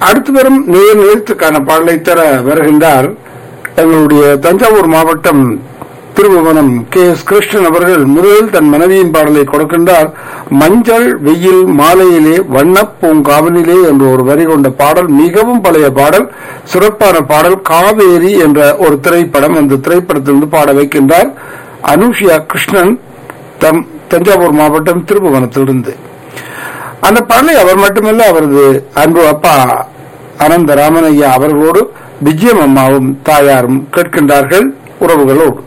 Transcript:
அடுத்து வரும் நேர் நிலையத்துக்கான பாடலை தர வருகின்றார் எங்களுடைய தஞ்சாவூர் மாவட்டம் திருபுவனம் கே எஸ் கிருஷ்ணன் அவர்கள் முதலில் தன் மனைவியின் பாடலை கொடுக்கின்றார் மஞ்சள் வெயில் மாலையிலே வண்ணப் பூங்காவனிலே என்ற ஒரு வரி கொண்ட பாடல் மிகவும் பழைய பாடல் சிறப்பான பாடல் காவேரி என்ற ஒரு திரைப்படம் அந்த திரைப்படத்திலிருந்து பாட வைக்கின்றார் அனுஷியா கிருஷ்ணன் தம் தஞ்சாவூர் மாவட்டம் திருபுவனத்திலிருந்து அந்த பாடலை அவர் மட்டுமல்ல அவரது அன்பு அப்பா அனந்த ராமனையா அவர்களோடு விஜயம் அம்மாவும் தாயாரும் கேட்கின்றார்கள் உறவுகளோடு